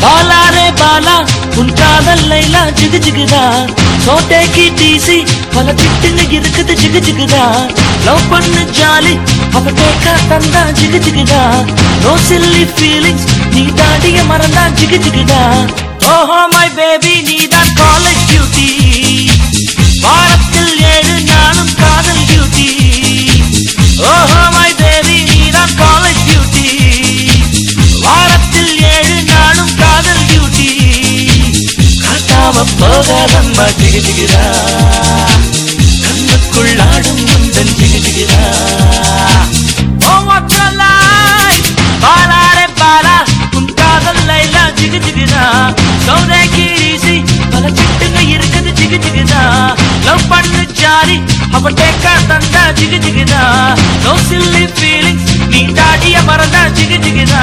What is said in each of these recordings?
பாலாரே பாலா உன் காதல் லைலா ஜிகு ஜிகுதா சோட்டேக்கு டிசி பல திட்டுங்க இருக்குது ஜிகு ஜிகுதா லவ் பண்ணு ஜாலி அவ கேட்கா தந்தா ஜிகு ஜிகுதா நோ சில்லி ஃபீலிங்ஸ் நீ தாடிய மறந்தா ஜிகு ஜிகுதா ஓஹோ மை பேபி நீ தான் காலேஜ் டியூட்டி வாரத்தில் ஏழு நாளும் காதல் டியூட்டி ஓஹோ மை பேபி நீ தான் காலேஜ் டியூட்டி வாரத்தில் ஏழு நாளும் காதல் டியூட்டி காட்டாம போகாதம்மா ஜிகு ஜிகுதா கண்ணுக்குள் ஆடும் முந்தன் ஜிகு ஜிகுதா ஓ மொற்றலாய் பாலாரே பாலா உன் காதல் லைலா ஜிகு ஜிகுதா சௌதே கீரிசி பல சிட்டுங்க இருக்குது ஜிகு ஜிகுதா லவ் பண்ணு ஜாலி அவ டேக்கா தந்தா ஜிகு ஜிகுதா நோ சில்லி ஃபீலிங்ஸ் நீ தாடிய மறந்தா ஜிகு ஜிகுதா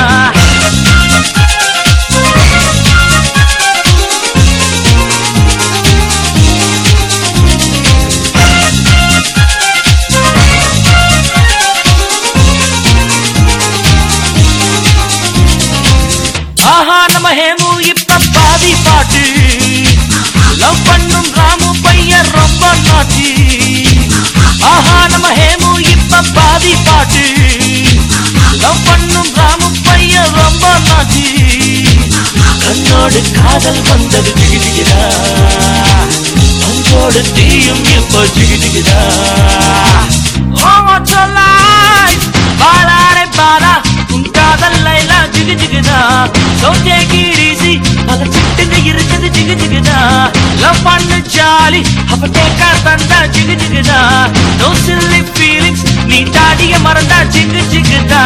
ஆஹா நம்ம ஹேமு இப்ப பாதி பாட்டு லவ் பண்ணும் ராமு பையன் ரொம்ப நாட்டி ஆஹா நம்ம ஹேமு இப்ப பாதி பாட்டு லவ் பண்ணும் ராமு பையன் ரொம்ப நாட்டி கண்ணோடு காதல் வந்தது ஜிகிஜிகிதா அன்போடு தீயும் எப்போ ஜிகிஜிகிதா ஓ சொல்லாய் பாலாரே பாலா உன் காதல் லைலா ஜிகு ஜிகுதா சோட்டே கீரிசி பல சிட்டுங்க இருக்குது ஜிகு ஜிகுதா லவ் பண்ணு ஜாலி அப்ப கேட்கா தந்தா ஜிகு ஜிகுதா நோ சில்லி ஃபீலிங்ஸ் நீ தாடிய மறந்தா ஜிகு ஜிகுதா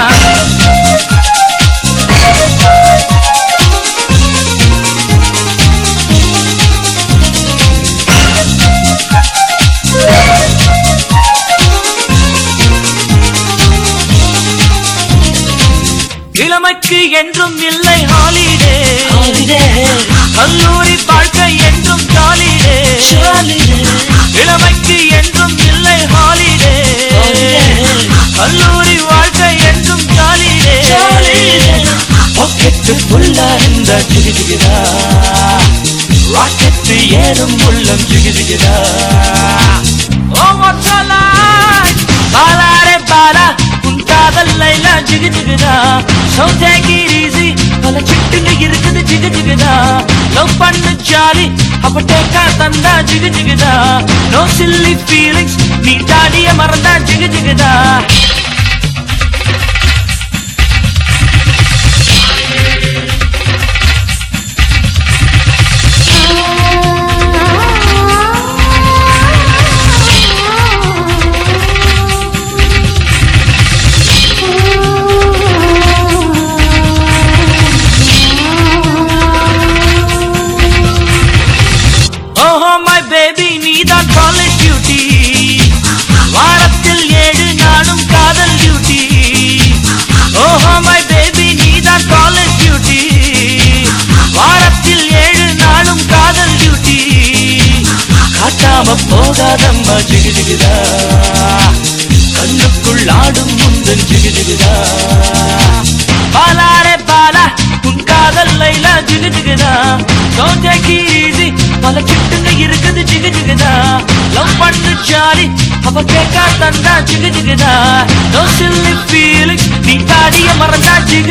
இளமைக்கு என்றும் இல்லை ஹாலிடே கல்லூரி வாழ்க்கை என்றும் ஜாலிடே இளமைக்கு என்றும் இல்லை ஹாலிடே கல்லூரி வாழ்க்கை என்றும் ஜாலிடே பாக்கெட்டு ஃபுல்லா இந்த ஜிகிஜிகிதா ராக்கெட்டு ஏறும் உள்ளம் ஜிகிஜிகிதா ஓ மொச்சலாய் பாலாரே பாலா உன் காதல் லைலா ஜிகு ஜிகுதா சௌதே கீரிசி பல சிட்டுங்க இருக்குது ஜிகு ஜிகுதா லவ் பண்ணு ஜாலி அப்ப டேக்கா தந்தா ஜிகு ஜிகுதா நோ சில்லி ஃபீலிங்ஸ் நீ தாடிய மறந்தா ஜிகு ஜிகுதா ஓஹோ மை பேபி நீதான் காலேஜ் டியூட்டி வாரத்தில் ஏழு நாளும் காதல் டியூட்டி ஓஹோ மை பேபி நீதான் காலேஜ் டியூட்டி வாரத்தில் ஏழு நாளும் காதல் டியூட்டி காட்டாம போகாதம்மா ஜிகு ஜிகுதா கண்ணுக்குள் ஆடும் முந்தன் ஜிகு ஜிகுதா பாலாரே பாலா உன் காதல் லைலா ஜிகு ஜிகுதா சோஞ்சா கீசி பல சிட்டுங்க இருக்குது ஜிகு ஜிகுதா லவ் பண்ணு ஜாலி அவ கேட்கா தந்தா ஜிகு ஜிகுதா நோ சில்லி ஃபீலிங்ஸ் நீ தாடிய மறந்தா ஜிகு